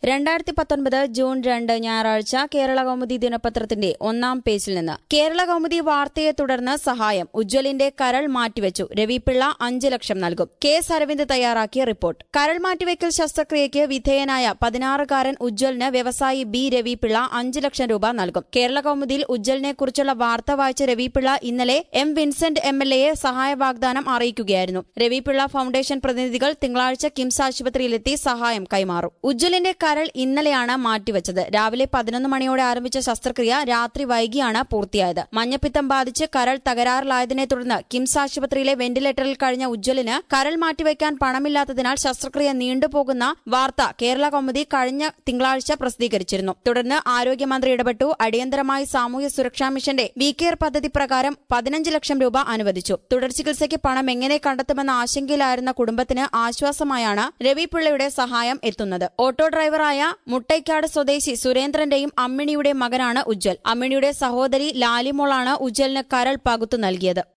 രണ്ടായിരത്തി പത്തൊൻപത് ജൂൺ രണ്ട് ഞായറാഴ്ച കേരള കൗമുദി ദിനപത്രത്തിന്റെ ഒന്നാം പേജിൽ നിന്ന് കേരള കൗമുദി വാർത്തയെ തുടർന്ന് സഹായം ഉജ്ജ്വലിന്റെ കരൾ മാറ്റിവെച്ചു രവിപിള്ള അഞ്ച് ലക്ഷം നൽകും കെ എസ് അരവിന്ദ് തയ്യാറാക്കിയ റിപ്പോർട്ട് കരൾ മാറ്റിവെക്കൽ ശസ്ത്രക്രിയയ്ക്ക് വിധേയനായ പതിനാറുകാരൻ ഉജ്ജ്വലിന് വ്യവസായി ബി രവിപിള്ള അഞ്ച് ലക്ഷം രൂപ നൽകും കേരള കൗമുദിയിൽ ഉജ്ജ്വലിനെ കുറിച്ചുള്ള വാർത്ത വായിച്ച രവിപിള്ള ഇന്നലെ എം വിൻസെന്റ് എം എൽ എയെ സഹായ വാഗ്ദാനം അറിയിക്കുകയായിരുന്നു രവിപിള്ള ഫൌണ്ടേഷൻ പ്രതിനിധികൾ തിങ്കളാഴ്ച കിംസ് ആശുപത്രിയിലെത്തി സഹായം കൈമാറും ഉജ്ജ്വലിന്റെ കരൾ ഇന്നലെയാണ് മാറ്റിവെച്ചത് രാവിലെ പതിനൊന്ന് മണിയോടെ ആരംഭിച്ച ശസ്ത്രക്രിയ രാത്രി വൈകിയാണ് പൂർത്തിയായത് മഞ്ഞപ്പിത്തം ബാധിച്ച് കരൾ തകരാറിലായതിനെ തുടർന്ന് കിംസ് ആശുപത്രിയിലെ വെന്റിലേറ്ററിൽ കഴിഞ്ഞ ഉജ്ജ്വലിന് കരൾ മാറ്റിവെക്കാൻ പണമില്ലാത്തതിനാൽ ശസ്ത്രക്രിയ നീണ്ടുപോകുന്ന വാർത്ത കേരള കൗമുദി കഴിഞ്ഞ തിങ്കളാഴ്ച പ്രസിദ്ധീകരിച്ചിരുന്നു തുടർന്ന് ആരോഗ്യമന്ത്രി ഇടപെട്ടു അടിയന്തരമായി സാമൂഹ്യ സുരക്ഷാ മിഷന്റെ വി കെയർ പദ്ധതി പ്രകാരം പതിനഞ്ച് ലക്ഷം രൂപ അനുവദിച്ചു തുടർ ചികിത്സയ്ക്ക് പണം എങ്ങനെ കണ്ടെത്തുമെന്ന ആശങ്കയിലായിരുന്ന കുടുംബത്തിന് ആശ്വാസമായാണ് രവിപിള്ളയുടെ സഹായം എത്തുന്നത് ഓട്ടോ ഡ്രൈവറായ മുട്ടൈക്കാട് സ്വദേശി സുരേന്ദ്രന്റെയും അമ്മിണിയുടെ മകനാണ് ഉജ്ജ്വൽ അമ്മിണിയുടെ സഹോദരി ലാലിമോളാണ് ഉജ്ജ്വലിന് കരൾ പകുത്തു നൽകിയത്